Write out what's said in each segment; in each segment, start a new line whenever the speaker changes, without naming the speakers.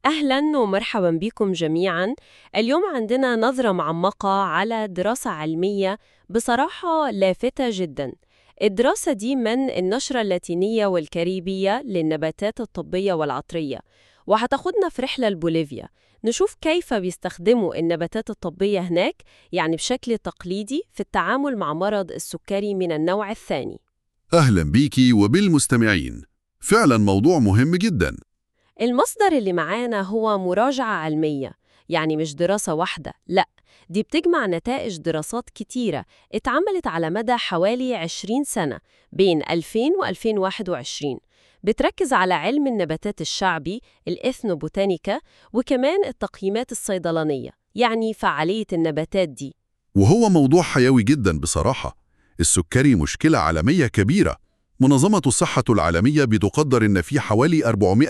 أهلا ومرحبا بكم جميعا اليوم عندنا نظرة معمقة على دراسة علمية بصراحة لافتة جدا الدراسة دي من النشرة اللاتينية والكاريبية للنباتات الطبية والعطرية وهتاخدنا في رحلة لبوليفيا نشوف كيف بيستخدموا النباتات الطبية هناك يعني بشكل تقليدي في التعامل مع مرض السكري من النوع الثاني
أهلا بيكي وبالمستمعين فعلا موضوع مهم جدا
المصدر اللي معانا هو مراجعة علمية يعني مش دراسة واحدة لأ دي بتجمع نتائج دراسات كتيرة اتعملت على مدى حوالي 20 سنة بين 2000 و 2021 بتركز على علم النباتات الشعبي الإثنوبوتانيكا وكمان التقييمات الصيدلانية يعني فعالية النباتات دي
وهو موضوع حيوي جدا بصراحة السكري مشكلة عالمية كبيرة منظمة الصحة العالمية بتقدر إن في حوالي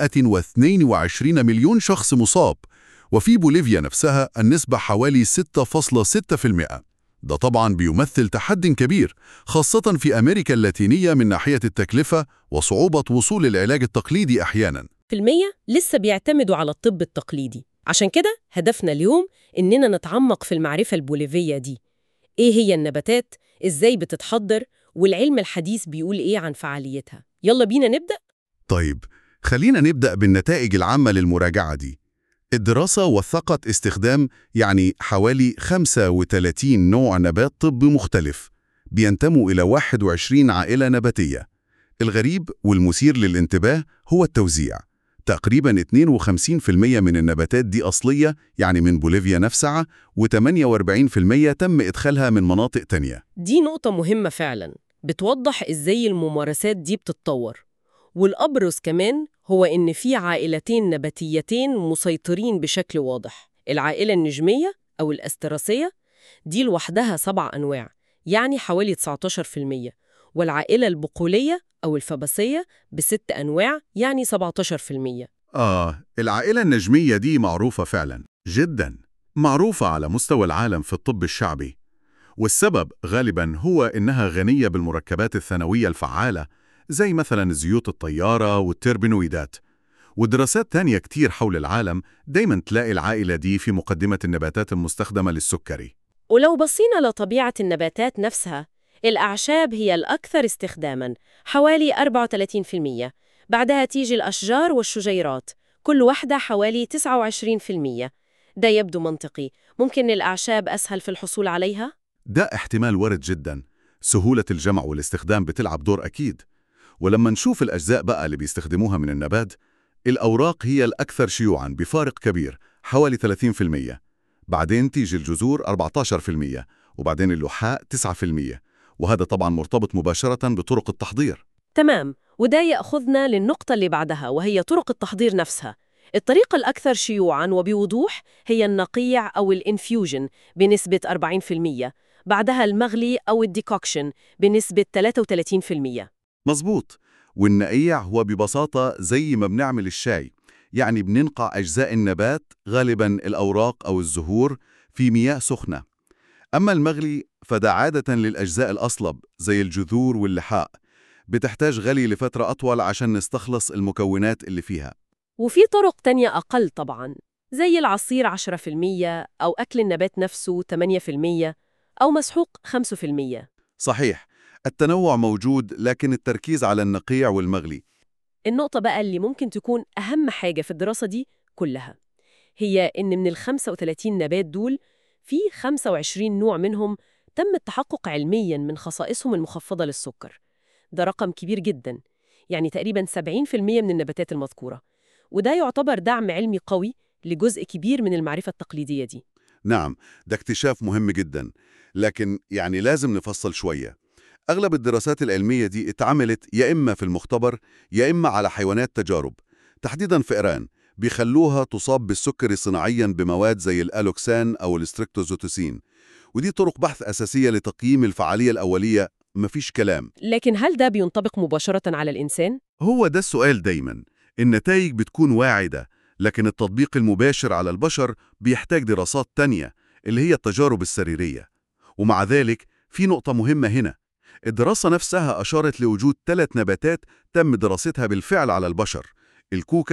422 مليون شخص مصاب وفي بوليفيا نفسها النسبة حوالي 6.6% ده طبعا بيمثل تحد كبير خاصة في أمريكا اللاتينية من ناحية التكلفة وصعوبة وصول العلاج التقليدي أحيانا
في المية لسه بيعتمدوا على الطب التقليدي عشان كده هدفنا اليوم إننا نتعمق في المعرفة البوليفية دي إيه هي النباتات؟ إزاي بتتحضر؟ والعلم الحديث بيقول إيه عن فعاليتها؟ يلا بينا نبدأ؟
طيب خلينا نبدأ بالنتائج العامة للمراجعة دي الدراسة وثقت استخدام يعني حوالي 35 نوع نبات طب مختلف بينتموا إلى 21 عائلة نباتية الغريب والمثير للانتباه هو التوزيع تقريبا 52% من النباتات دي أصلية يعني من بوليفيا نفسها و48% تم إدخالها من مناطق تانية
دي نقطة مهمة فعلا بتوضح إزاي الممارسات دي بتتطور والأبرز كمان هو إن في عائلتين نباتيتين مسيطرين بشكل واضح العائلة النجمية أو الأستراسية دي لوحدها سبع أنواع يعني حوالي 19% والعائلة البقولية أو الفبسية بست أنواع يعني 17%
آه العائلة النجمية دي معروفة فعلا جدا معروفة على مستوى العالم في الطب الشعبي والسبب غالبا هو إنها غنية بالمركبات الثانوية الفعالة زي مثلا زيوت الطيارة والتربينويدات ودراسات تانية كتير حول العالم دايما تلاقي العائلة دي في مقدمة النباتات المستخدمة للسكري
ولو بصينا لطبيعة النباتات نفسها الأعشاب هي الأكثر استخداماً حوالي 34% بعدها تيجي الأشجار والشجيرات كل واحدة حوالي 29% ده يبدو منطقي ممكن الأعشاب أسهل في الحصول عليها؟
ده احتمال وارد جدا سهولة الجمع والاستخدام بتلعب دور أكيد ولما نشوف الأجزاء بقى اللي بيستخدموها من النبات الأوراق هي الأكثر شيوعاً بفارق كبير حوالي 30% بعدين تيجي الجذور 14% وبعدين اللحاء 9% وهذا طبعا مرتبط مباشرة بطرق التحضير
تمام وده يأخذنا للنقطة اللي بعدها وهي طرق التحضير نفسها الطريقة الأكثر شيوعاً وبوضوح هي النقيع أو الإنفيوجن بنسبة 40% بعدها المغلي أو الديكوكشن بنسبة 33%
مظبوط والنقيع هو ببساطة زي ما بنعمل الشاي يعني بننقع أجزاء النبات غالباً الأوراق أو الزهور في مياه سخنة أما المغلي فده عادة للأجزاء الأصلب زي الجذور واللحاء بتحتاج غلي لفترة أطول عشان نستخلص المكونات اللي فيها
وفي طرق تانية أقل طبعاً زي العصير 10% أو أكل النبات نفسه 8% أو مسحوق 5%
صحيح التنوع موجود لكن التركيز على النقيع والمغلي
النقطة بقى اللي ممكن تكون أهم حاجة في الدراسة دي كلها هي إن من ال 35 نبات دول في 25 نوع منهم تم التحقق علمياً من خصائصهم المخفضة للسكر ده رقم كبير جداً يعني تقريباً 70% من النباتات المذكورة وده يعتبر دعم علمي قوي لجزء كبير من المعرفة التقليدية دي
نعم ده اكتشاف مهم جدا لكن يعني لازم نفصل شوية أغلب الدراسات العلمية دي اتعملت يا إما في المختبر يا إما على حيوانات تجارب تحديداً فئران بيخلوها تصاب بالسكري صناعياً بمواد زي الألوكسان أو الاستركتوزوتوسين ودي طرق بحث أساسية لتقييم الفعالية الأولية مفيش كلام
لكن هل ده بينطبق مباشرة على الإنسان؟
هو ده السؤال دايما النتائج بتكون واعدة لكن التطبيق المباشر على البشر بيحتاج دراسات تانية اللي هي التجارب السريرية ومع ذلك في نقطة مهمة هنا الدراسة نفسها أشارت لوجود ثلاث نباتات تم دراستها بالفعل على البشر الكوكا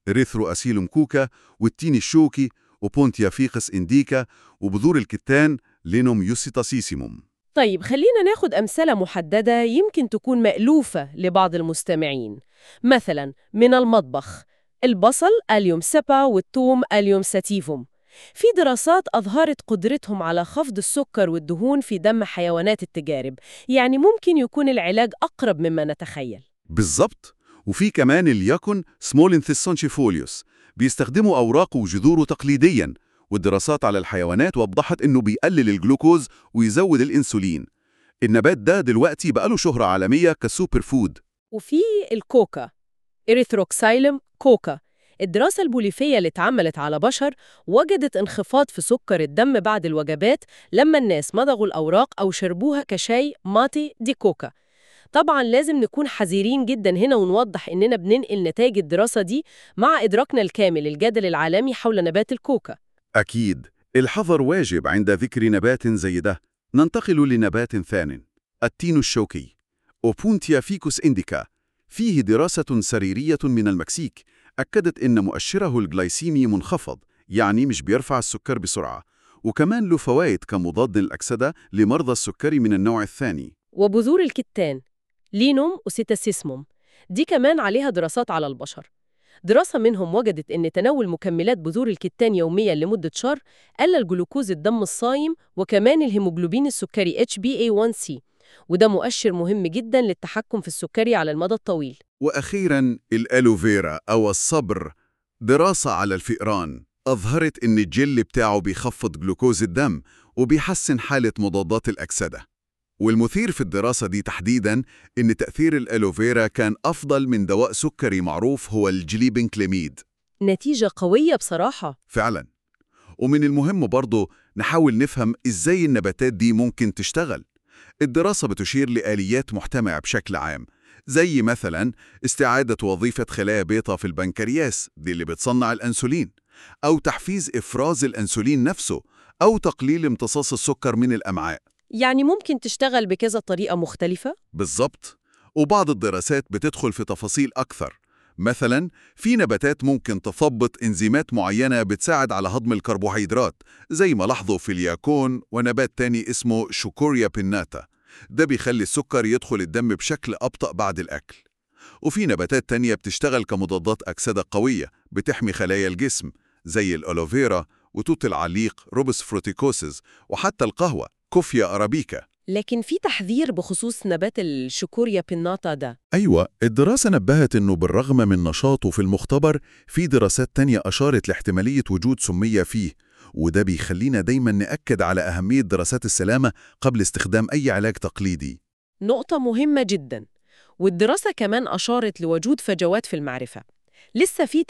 إريثرو أسيلوم كوكا والتين الشوكي وبونتيا فيقس إنديكا وبذور الكتان لينوم يوسيتاسيسيموم
طيب خلينا ناخد أمثلة محددة يمكن تكون مألوفة لبعض المستمعين مثلا من المطبخ البصل أليوم سيبا والثوم أليوم ساتيفوم في دراسات أظهرت قدرتهم على خفض السكر والدهون في دم حيوانات التجارب يعني ممكن يكون العلاج أقرب مما نتخيل
بالظبط وفي كمان الياكون سمولينثيس سونشيفوليوس بيستخدموا أوراقه وجذوره تقليدياً والدراسات على الحيوانات وضحت إنه بيقلل الجلوكوز ويزود الإنسولين النبات ده دلوقتي بقاله شهرة عالمية كسوبر فود
وفي الكوكا إريثروكسايلم كوكا الدراسة البوليفية اللي اتعملت على بشر وجدت انخفاض في سكر الدم بعد الوجبات لما الناس مضغوا الأوراق أو شربوها كشاي ماتي دي كوكا طبعا لازم نكون حذرين جدا هنا ونوضح إننا بننقل نتائج الدراسة دي مع إدراكنا الكامل الجدل العالمي حول نبات الكوكا
أكيد الحذر واجب عند ذكر نبات زي ده ننتقل لنبات ثان التين الشوكي أوبونتيا فيكوس إنديكا فيه دراسة سريرية من المكسيك أكدت إن مؤشره الجلايسيمي منخفض يعني مش بيرفع السكر بسرعة وكمان له فوائد كمضاد للأكسدة لمرضى السكري من النوع الثاني
وبذور الكتان لينوم وسيتاسيسموم دي كمان عليها دراسات على البشر دراسة منهم وجدت إن تناول مكملات بذور الكتان يومياً لمدة شهر قلل جلوكوز الدم الصايم وكمان الهيموجلوبين السكري HbA1c وده مؤشر مهم جداً للتحكم في السكري على المدى الطويل
وأخيراً الألوفيرا أو الصبر دراسة على الفئران أظهرت إن الجل بتاعه بيخفض جلوكوز الدم وبيحسن حالة مضادات الأكسدة والمثير في الدراسة دي تحديداً إن تأثير الألوفيرا كان أفضل من دواء سكري معروف هو الجليبنكليميد
نتيجة قوية بصراحة
فعلاً ومن المهم برضه نحاول نفهم إزاي النباتات دي ممكن تشتغل الدراسة بتشير لآليات محتمعة بشكل عام زي مثلا استعادة وظيفة خلايا بيضاء في البنكرياس دي اللي بتصنع الأنسولين أو تحفيز إفراز الأنسولين نفسه أو تقليل امتصاص السكر من الأمعاء
يعني ممكن تشتغل بكذا طريقة مختلفة؟
بالظبط وبعض الدراسات بتدخل في تفاصيل أكثر مثلا في نباتات ممكن تثبط إنزيمات معينة بتساعد على هضم الكربوهيدرات زي ما لاحظوا في الياكون ونبات تاني اسمه شوكوريا بيناتا ده بيخلي السكر يدخل الدم بشكل أبطأ بعد الأكل وفي نباتات تانية بتشتغل كمضادات أكسدة قوية بتحمي خلايا الجسم زي الألوفيرا وتوت العليق روبس فروتيكوسز وحتى القهوة كوفيا أرابيكا
لكن في تحذير بخصوص نبات الشكوريا بيناتا ده
أيوة الدراسة نبهت أنه بالرغم من نشاطه في المختبر في دراسات تانية أشارت لاحتمالية وجود سمية فيه وده بيخلينا دايما نأكد على أهمية دراسات السلامة قبل استخدام أي علاج تقليدي
نقطة مهمة جدا والدراسة كمان أشارت لوجود فجوات في المعرفة لسه في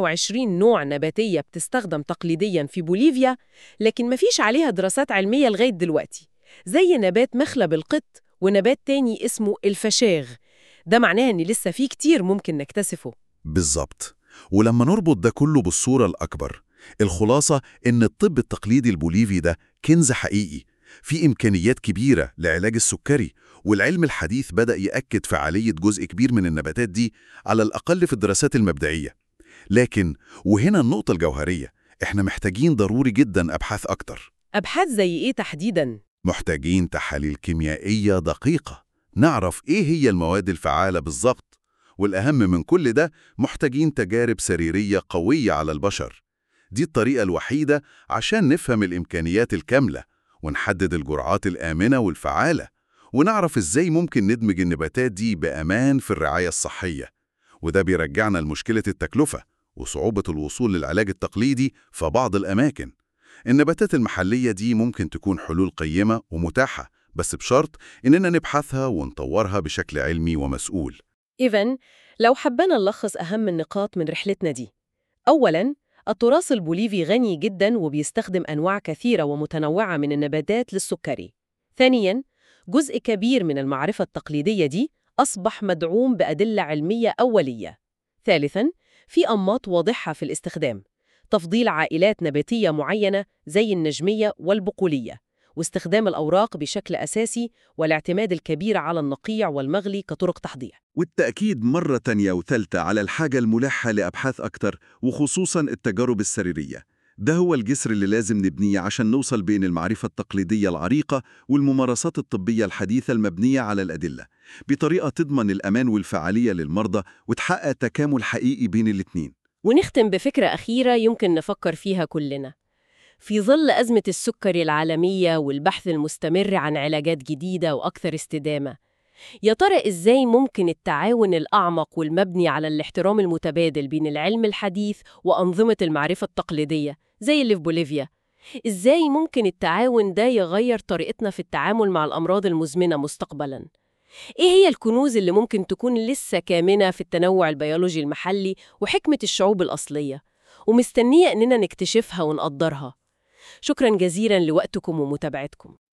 28 نوع نباتية بتستخدم تقليديا في بوليفيا لكن مفيش عليها دراسات علمية لغاية دلوقتي زي نبات مخلب القط ونبات تاني اسمه الفشاغ ده معناه إن لسه في كتير ممكن نكتشفه
بالظبط ولما نربط ده كله بالصورة الأكبر الخلاصة إن الطب التقليدي البوليفي ده كنز حقيقي في إمكانيات كبيرة لعلاج السكري والعلم الحديث بدأ يأكد فعالية جزء كبير من النباتات دي على الأقل في الدراسات المبدئية لكن وهنا النقطة الجوهرية إحنا محتاجين ضروري جدا أبحاث أكتر
أبحاث زي إيه تحديداً؟
محتاجين تحاليل كيميائية دقيقة نعرف إيه هي المواد الفعالة بالظبط والأهم من كل ده محتاجين تجارب سريرية قوية على البشر دي الطريقة الوحيدة عشان نفهم الإمكانيات الكاملة ونحدد الجرعات الآمنة والفعالة ونعرف إزاي ممكن ندمج النباتات دي بأمان في الرعاية الصحية وده بيرجعنا لمشكلة التكلفة وصعوبة الوصول للعلاج التقليدي في بعض الأماكن النباتات المحلية دي ممكن تكون حلول قيمة ومتاحة بس بشرط إننا نبحثها ونطورها بشكل علمي ومسؤول
إذن لو حبينا نلخص أهم النقاط من رحلتنا دي أولاً التراث البوليفي غني جداً وبيستخدم أنواع كثيرة ومتنوعة من النباتات للسكري ثانياً جزء كبير من المعرفة التقليدية دي أصبح مدعوم بأدلة علمية أولية ثالثاً في أنماط واضحة في الاستخدام تفضيل عائلات نباتية معينة زي النجمية والبقولية واستخدام الأوراق بشكل أساسي والاعتماد الكبير على النقيع والمغلي كطرق تحضير
والتأكيد مرة تانية وثالثة على الحاجة الملحة لأبحاث أكتر وخصوصاً التجارب السريرية ده هو الجسر اللي لازم نبنيه عشان نوصل بين المعرفة التقليدية العريقة والممارسات الطبية الحديثة المبنية على الأدلة بطريقة تضمن الأمان والفعالية للمرضى وتحقق تكامل حقيقي بين الاتنين
ونختم بفكرة أخيرة يمكن نفكر فيها كلنا في ظل أزمة السكري العالمية والبحث المستمر عن علاجات جديدة وأكثر استدامة يا ترى إزاي ممكن التعاون الأعمق والمبني على الاحترام المتبادل بين العلم الحديث وأنظمة المعرفة التقليدية زي اللي في بوليفيا إزاي ممكن التعاون ده يغير طريقتنا في التعامل مع الأمراض المزمنة مستقبلاً؟ إيه هي الكنوز اللي ممكن تكون لسه كامنة في التنوع البيولوجي المحلي وحكمة الشعوب الأصلية ومستنية إننا نكتشفها ونقدرها؟ شكراً جزيلاً لوقتكم ومتابعتكم